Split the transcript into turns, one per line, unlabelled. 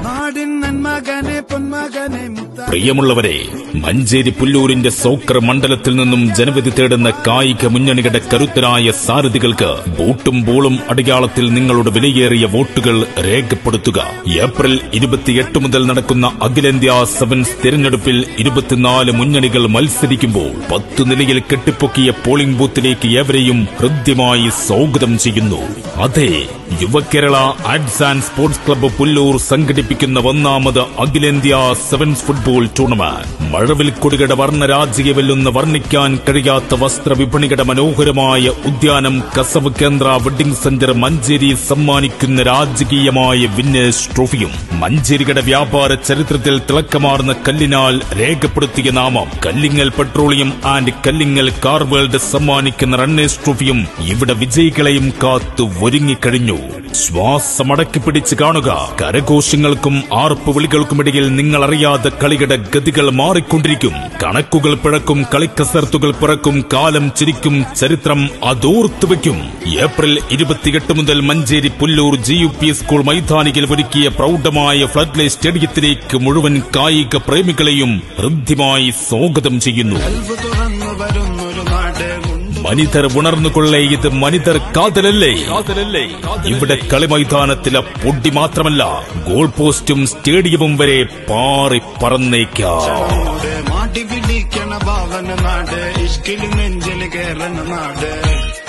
നാടിൻ നന്മകനെ പൊന്മകനെ മുത്ത
പ്രിയമുള്ളവരെ മഞ്ചേരി പുല്ലൂരിന്റെ സോക്കർ മണ്ഡലത്തിൽ നിന്നും ജനവിധി തേടുന്ന കായിക മുന്നണിയുടെ കരുത്തരായ സാരഥികൾക്ക് ബൂട്ടും ബോളും അടയാളത്തിൽ നിങ്ങളുടെ വിലയേറിയ വോട്ടുകൾ രേഖപ്പെടുത്തുക ഏപ്രിൽ ഇരുപത്തിയെട്ട് മുതൽ നടക്കുന്ന അഖിലേന്ത്യാ സെവൻസ് തിരഞ്ഞെടുപ്പിൽ ഇരുപത്തിനാല് മുന്നണികൾ മത്സരിക്കുമ്പോൾ പത്ത് നിലയിൽ കെട്ടിപ്പൊക്കിയ പോളിംഗ് ബൂത്തിലേക്ക് ഏവരെയും ഹൃദ്യമായി സ്വാഗതം ചെയ്യുന്നു അതെ Yuvakerala arts and sports club Pullur സംഘടിപ്പിക്കുന്ന ഒന്നാമത് അഖിലേന്ത്യാ സെവൻസ് ഫുട്ബോൾ ടൂർണമെന്റ് മഴവിൽ കൊടികളുടെ വർണ്ണരാജിയെ വെല്ലുന്ന വർണ്ണിക്കാൻ കഴിയാത്ത വസ്ത്രവിപണിയുടെ മനോഹരമായ ഉദ്യാനം കസവ് കേന്ദ്ര വെഡിംഗ് സെന്റർ മഞ്ചേരി സമ്മാനിക്കുന്ന രാജകീയമായ വിന്നേഴ്സ് ട്രോഫിയും മഞ്ചേരിയുടെ വ്യാപാര ചരിത്രത്തിൽ തിളക്കമാർന്ന കല്ലിനാൽ രേഖപ്പെടുത്തിയ നാമം Kallingal petroleum and Kallingal car world സമ്മാനിക്കുന്ന റണ്ണേഴ്സ് ട്രോഫിയും ഇവിടെ വിജയികളെയും കാത്തു ഒരുങ്ങിക്കഴിഞ്ഞു ശ്വാസമടക്കി പിടിച്ച് കാണുക കരഘോഷങ്ങൾക്കും ആർപ്പ് വിളികൾക്കുമിടയിൽ നിങ്ങൾ അറിയാതെ കളിയുടെ ഗതികൾ മാറിക്കൊണ്ടിരിക്കും കണക്കുകൾ പിഴക്കും കളിക്കസർത്തുകൾ പിറക്കും കാലം ചിരിക്കും ചരിത്രം അതോർത്തു വെക്കും ഏപ്രിൽ ഇരുപത്തിയെട്ട് മുതൽ Manjeri Pullur G U P school മൈതാനിയിൽ ഒരുക്കിയ പ്രൗഢമായ ഫ്ലഡ് സ്റ്റേഡിയത്തിലേക്ക് മുഴുവൻ കായിക പ്രേമികളെയും ഹൃദ്യമായി സ്വാഗതം ചെയ്യുന്നു
കൽവ് തുറന്നു വരുന്നൊരു നാട് ഉണ്ട്
മനിതർ ഉണർന്നുകൊള്ളേ ഇത് മനിതർ കാതലല്ലേ കാതലല്ലേ ഇവിടെ കളിമൈതാനത്തിലെ പൊടി മാത്രമല്ല ഗോൾ പോസ്റ്റും സ്റ്റേഡിയവും വരെ പാറി പറന്നേക്കാം
നാട് മാട്ടി പിടിക്കണ ഭാവന നാട് ഇഷ്കിൽ നെഞ്ചിൽ കേറണ നാട്